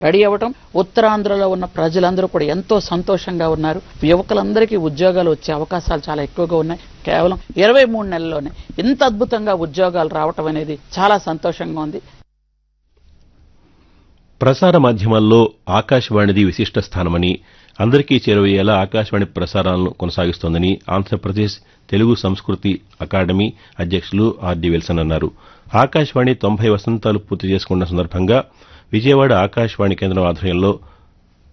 ready అవ్వటం ఉత్తరాంధ్రలో ఉన్న ప్రజలందరూ కూడా ఎంతో సంతోషంగా ఉన్నారు యువకులందరికీ ఉద్యోగాలు వచ్చే అవకాశాలు చాలా ఎక్కువగా ఉన్నాయి కేవలం ఇరవై మూడు నెలల్లోనే ఇంత అద్భుతంగా ఉద్యోగాలు రావటం అనేది చాలా సంతోషంగా ఉంది ప్రసార మాధ్యమాల్లో ఆకాశవాణిది విశిష్ట స్థానమని అందరికీ చేరువయ్యేలా ఆకాశవాణి ప్రసారాలను కొనసాగిస్తోందని ఆంధ్రప్రదేశ్ తెలుగు సంస్కృతి అకాడమీ అధ్యక్షులు ఆర్డి విల్సన్ అన్నారు ఆకాశవాణి తొంభై వసంతాలు పూర్తి చేసుకున్న సందర్భంగా విజయవాడ ఆకాశవాణి కేంద్రం ఆధ్వర్యంలో